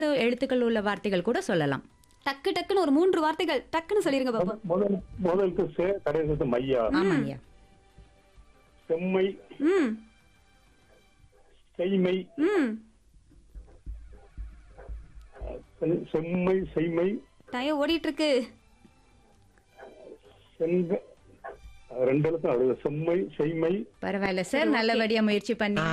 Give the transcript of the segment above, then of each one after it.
எழுத்துக்கள் உள்ள வார்த்தைகள் கூட சொல்லலாம் டக்கு டக்குன்னு ஒரு மூன்று வார்த்தைகள் டக்குன்னு சொல்லிருங்க பாப்போம் முதல் முதலுக்கு சே கடைசி மையா ஆமாங்கய்யா செம்மை ம் செய்மை ம் செ- செம்மை செய்மை டயம் ஓடிட்டு இருக்கு செங்க ரெண்டு எழுத்தும் அழுது செம்மை செய்மை பரவாயில்ல சார் நல்லபடியா முயற்சி பண்ணி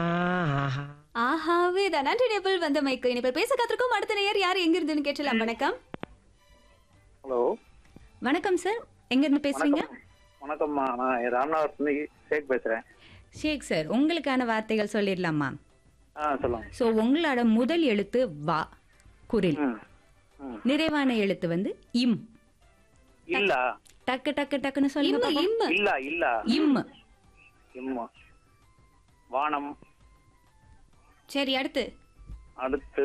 ஆஹாவே தான் நன்றி நேபிள் வந்த மைக்கு இனிப்பேல் பேச காத்திருக்கோம் அடுத்த நேயர் யார் எங்க இருந்துன்னு கேட்டலாம் வணக்கம் ஹலோ வணக்கம் சார் எங்க இருந்து பேசுறீங்க வணக்கம்மா நான் ராமநாதபுரத்துல ஷேக் பேசுறேன் ஷேக் சார் உங்களுக்கான வார்த்தைகள் சொல்லிடலாமா ஆ சொல்லுங்க சோ உங்களோட முதல் எழுத்து வா குரில் ம் ம் நிறைவான எழுத்து வந்து இம் இல்ல டக்கு டக்கு டக்குன்னு சொல்லுங்க இம்மு பாப்போம். இம்மு இல்ல இல்ல இம் இம்மா வானம் சரி அடுத்து அடுத்து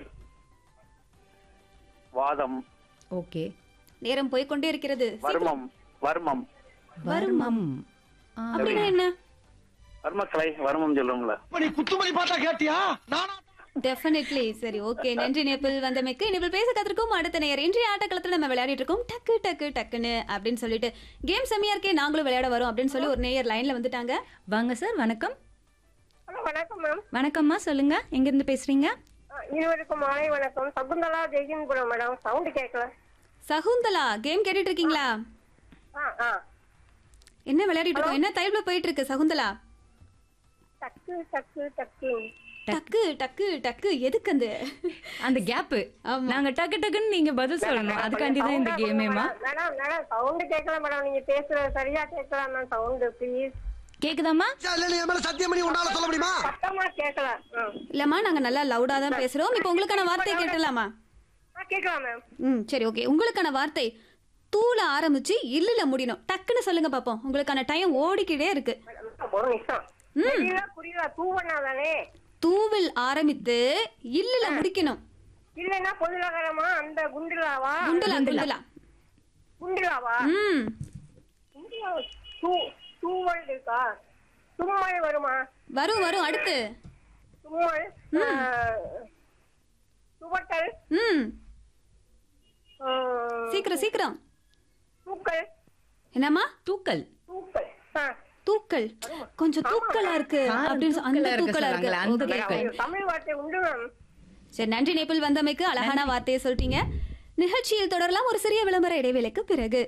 வாதம் ஓகே நேரம் போய் கொண்டே இருக்கிறது வர்மம் வர்மம் வருமம் ஆ, அப்படின்னா என்ன வர்மக்கலை வர்மம் சொல்லுவோம்ல நீ குத்துமணி பார்த்தா கேட்டியா நானா டெஃபினெட்லி சரி ஓகே நன்றி நேபிள் வந்தமைக்கு நேபிள் பேச காத்திருக்கோம் அடுத்த நேயர் இன்றைய ஆட்டக்களத்துல நம்ம விளையாடிட்டு இருக்கோம் டக்கு டக்கு டக்குன்னு அப்படின்னு சொல்லிட்டு கேம் செம்மையா இருக்கே நாங்களும் விளையாட வரோம் அப்படின்னு சொல்லி ஒரு நேயர் லைன்ல வந்துட்டாங்க வாங்க சார் வணக்கம் ஹலோ வணக்கம் மேம் வணக்கம்மா சொல்லுங்க எங்க இருந்து பேசுறீங்க இருவருக்கும் மாலை வணக்கம் சகுந்தலா ஜெய்கின்புரம் மேடம் சவுண்டு கேட்கல சகுந்தலா கேம் கேட்டுட்டு இருக்கீங்களா ஆ ஆ என்ன விளையாடிட்டு இருக்கோம் என்ன டைப்ல போயிட்டு இருக்கு சகுந்தலா டக்கு டக்கு டக்கு டக்கு டக்கு டக்கு எதுக்கு அந்த அந்த கேப் ஆமா. நாங்க டக்கு டக்குன்னு நீங்க பதில் சொல்லணும் அதுக்காண்டி தான் இந்த கேமேமா மேடம் மேடம் சவுண்டு கேட்கல மேடம் நீங்க பேசுறது சரியா கேட்கல மேம் சவுண்டு ப்ளீஸ் கேக்குதாமா இல்ல நீ என் மேல சத்தியம் பண்ணி உன்னால சொல்ல முடியுமா சத்தமா கேட்கல ஆ இல்லம்மா நாங்க நல்லா லவுடா தான் பேசுறோம் இப்போ உங்களுக்கான வார்த்தை கேட்டலாமா ஆ கேட்கலாம் மேம் ம் சரி ஓகே உங்களுக்கான வார்த்தை தூள ஆரம்பிச்சு இல்லல முடியணும் டக்குன்னு சொல்லுங்க பாப்போம் உங்களுக்கான டைம் ஓடிக்கிட்டே இருக்கு மேடம், ஒரு நிமிஷம் புரியல புரியல தூவண்ணா தானே தூவில் ஆரம்பித்து இல்லல முடிக்கணும் இல்லைன்னா பொதுநகரமா அந்த குண்டுலாவா குண்டலா குண்டலா குண்டுலாவா ம் குண்டுலா தூ தூவல் இருக்கா தும்மல் வருமா வரும் வரும் அடுத்து தும்மல் ஆ, துவட்டல் ம் ஆ, சீக்கிரம் சீக்கிரம் தூக்கல் என்னம்மா தூக்கல் தூக்கல் ஆ தூக்கல் கொஞ்சம் தூக்கலா இருக்கு காரம் அப்படின்னு சொ- அந்த தூக்கலா இருக்கு தூக்கலா இருக்கு சொல்றாங்களே, அந்த Okay. தூக்கல். தமிழ் வார்த்தை உண்டு மேம் சரி நன்றி நேபிள் வந்தமைக்கு அழகான வார்த்தையை சொல்லிட்டீங்க நிகழ்ச்சியில் தொடரலாம் ஒரு சிறிய விளம்பர இடைவேளைக்கு பிறகு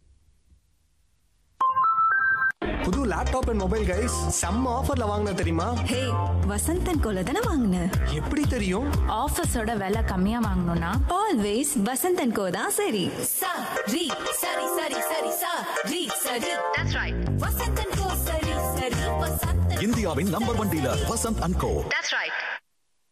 புது லேப்டாப் அண்ட் மொபைல் கைஸ் செம்ம ஆஃபர்ல வாங்கின தெரியுமா ஹே வசந்தன் கோல தானே வாங்கின எப்படி தெரியும் ஆஃபீஸோட விலை கம்மியா வாங்கணும்னா ஆல்வேஸ் வசந்தன் கோ தான் சரி சா ரி சரி சரி சரி சா ரி சரி தட்ஸ் ரைட் வசந்தன் கோ சரி சரி வசந்தன் இந்தியாவின் number one dealer Vasanth and co that's right